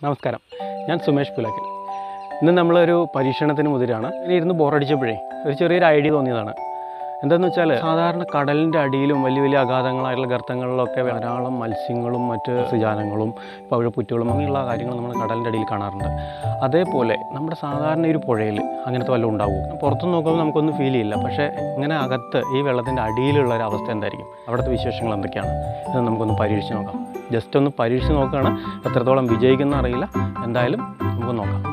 നമസ്കാരം ഞാൻ സുമേഷ് പുലാക്കൽ ഇന്ന് നമ്മളൊരു പരീക്ഷണത്തിന് മുതിരാണ് ഇനി ഇരുന്ന് ബോറടിച്ചപ്പോഴേ ഒരു ചെറിയൊരു ഐഡിയ തോന്നിയതാണ് എന്താണെന്ന് വെച്ചാൽ സാധാരണ കടലിൻ്റെ അടിയിലും വലിയ വലിയ അഗാധങ്ങളായിട്ടുള്ള ഗർത്തങ്ങളിലൊക്കെ ധാരാളം മത്സ്യങ്ങളും മറ്റ് സുജാനങ്ങളും പവിഴപ്പുറ്റുകളും അങ്ങനെയുള്ള കാര്യങ്ങൾ നമ്മൾ കടലിൻ്റെ അടിയിൽ കാണാറുണ്ട് അതേപോലെ നമ്മുടെ സാധാരണ ഒരു പുഴയിൽ അങ്ങനത്തെ വല്ലതും ഉണ്ടാവും പുറത്തു നോക്കുമ്പോൾ നമുക്കൊന്നും ഫീൽ ചെയ്യില്ല പക്ഷേ ഇങ്ങനെ അകത്ത് ഈ വെള്ളത്തിൻ്റെ അടിയിലുള്ള ഒരു അവസ്ഥ എന്തായിരിക്കും അവിടുത്തെ വിശേഷങ്ങൾ എന്തൊക്കെയാണ് എന്ന് നമുക്കൊന്ന് പരീക്ഷിച്ച് നോക്കാം ജസ്റ്റ് ഒന്ന് പരീക്ഷിച്ച് നോക്കുകയാണ് എത്രത്തോളം വിജയിക്കുന്ന അറിയില്ല എന്തായാലും നമുക്ക് നോക്കാം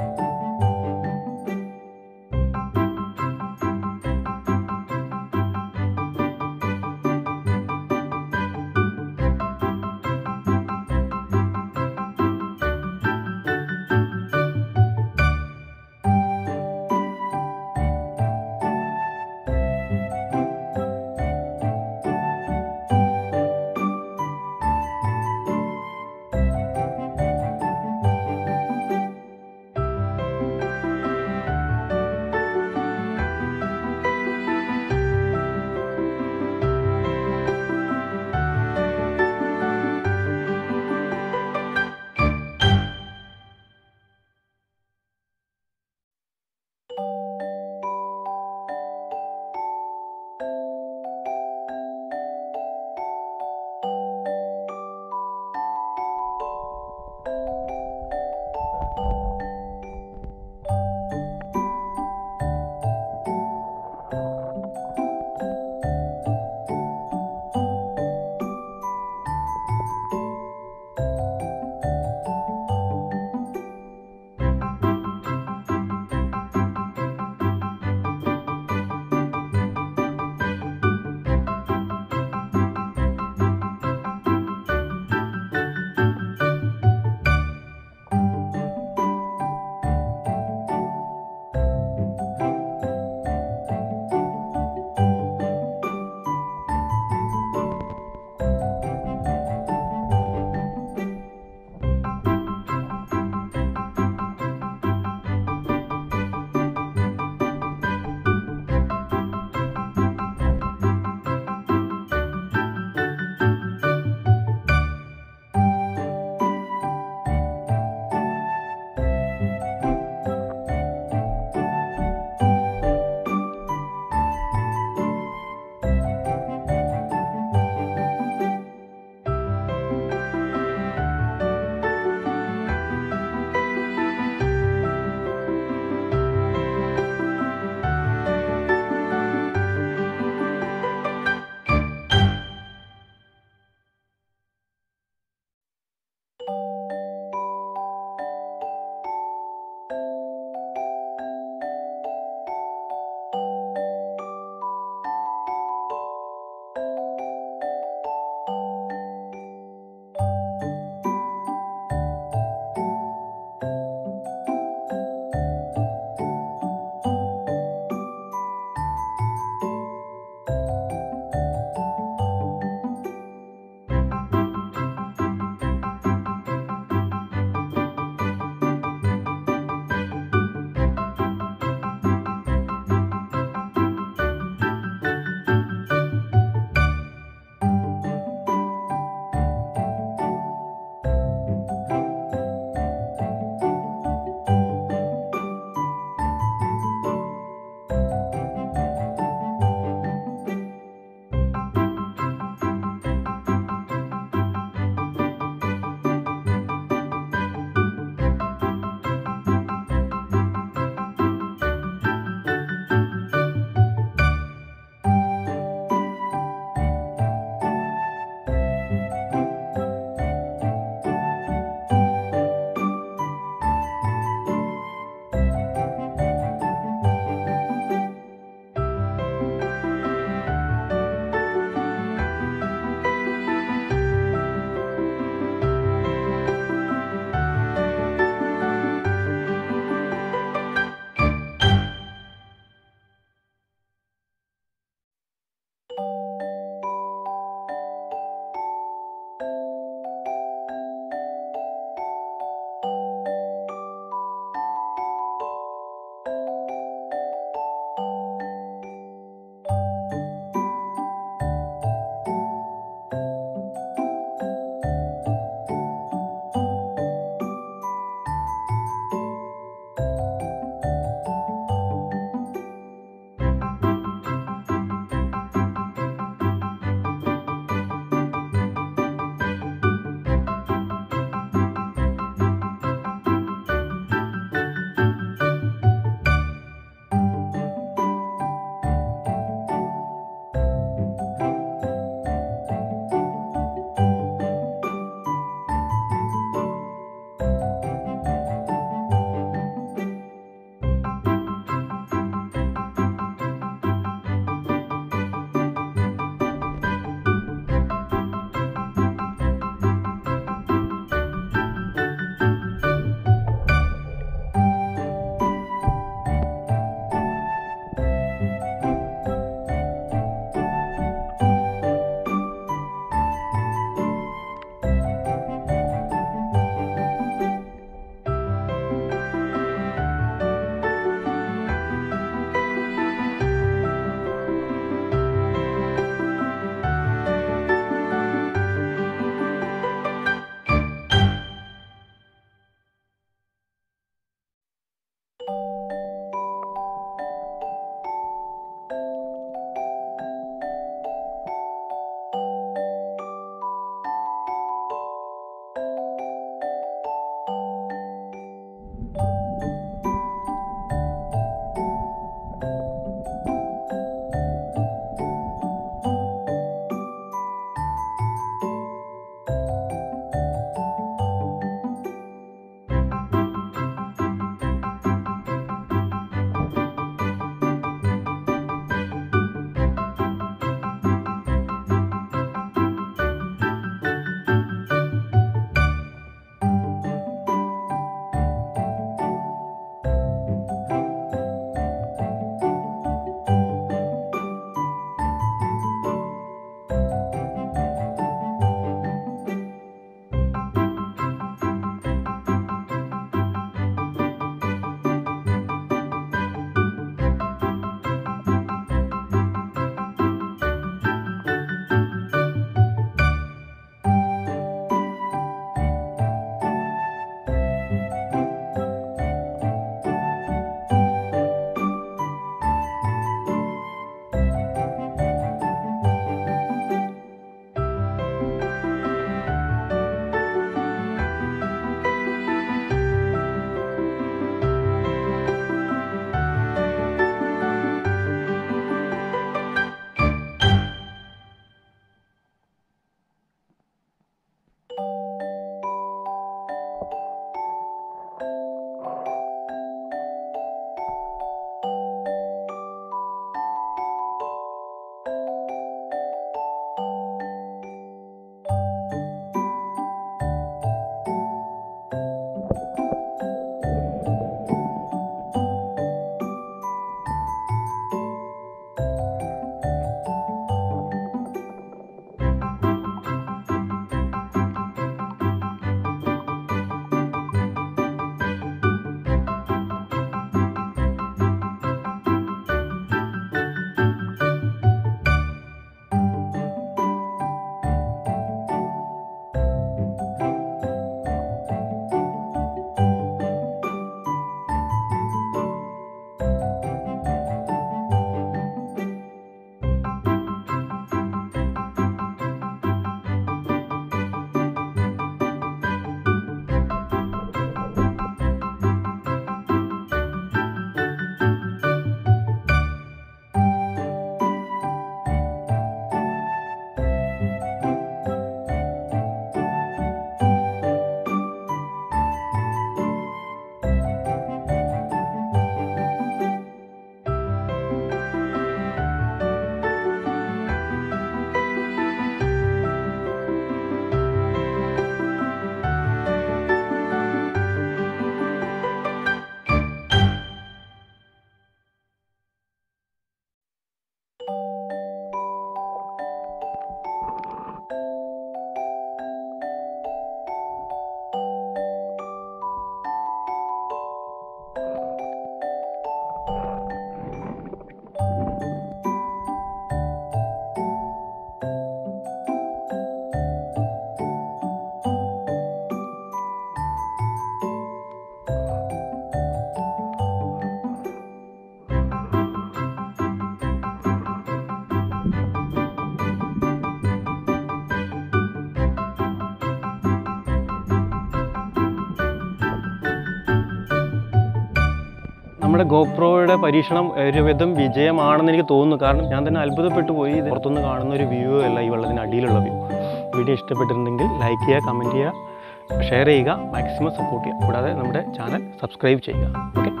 നമ്മുടെ ഗോപ്രോയുടെ പരീക്ഷണം ഒരുവിധം വിജയമാണെന്ന് എനിക്ക് തോന്നുന്നു കാരണം ഞാൻ തന്നെ അത്ഭുതപ്പെട്ടു പോയി ഇത് പുറത്തുനിന്ന് കാണുന്ന ഒരു വ്യൂ അല്ല ഈ വെള്ളത്തിന് അടിയിലുള്ള വ്യൂ വീഡിയോ ഇഷ്ടപ്പെട്ടിട്ടുണ്ടെങ്കിൽ ലൈക്ക് ചെയ്യുക കമൻറ്റ് ചെയ്യുക ഷെയർ ചെയ്യുക മാക്സിമം സപ്പോർട്ട് ചെയ്യുക കൂടാതെ നമ്മുടെ ചാനൽ സബ്സ്ക്രൈബ് ചെയ്യുക ഓക്കെ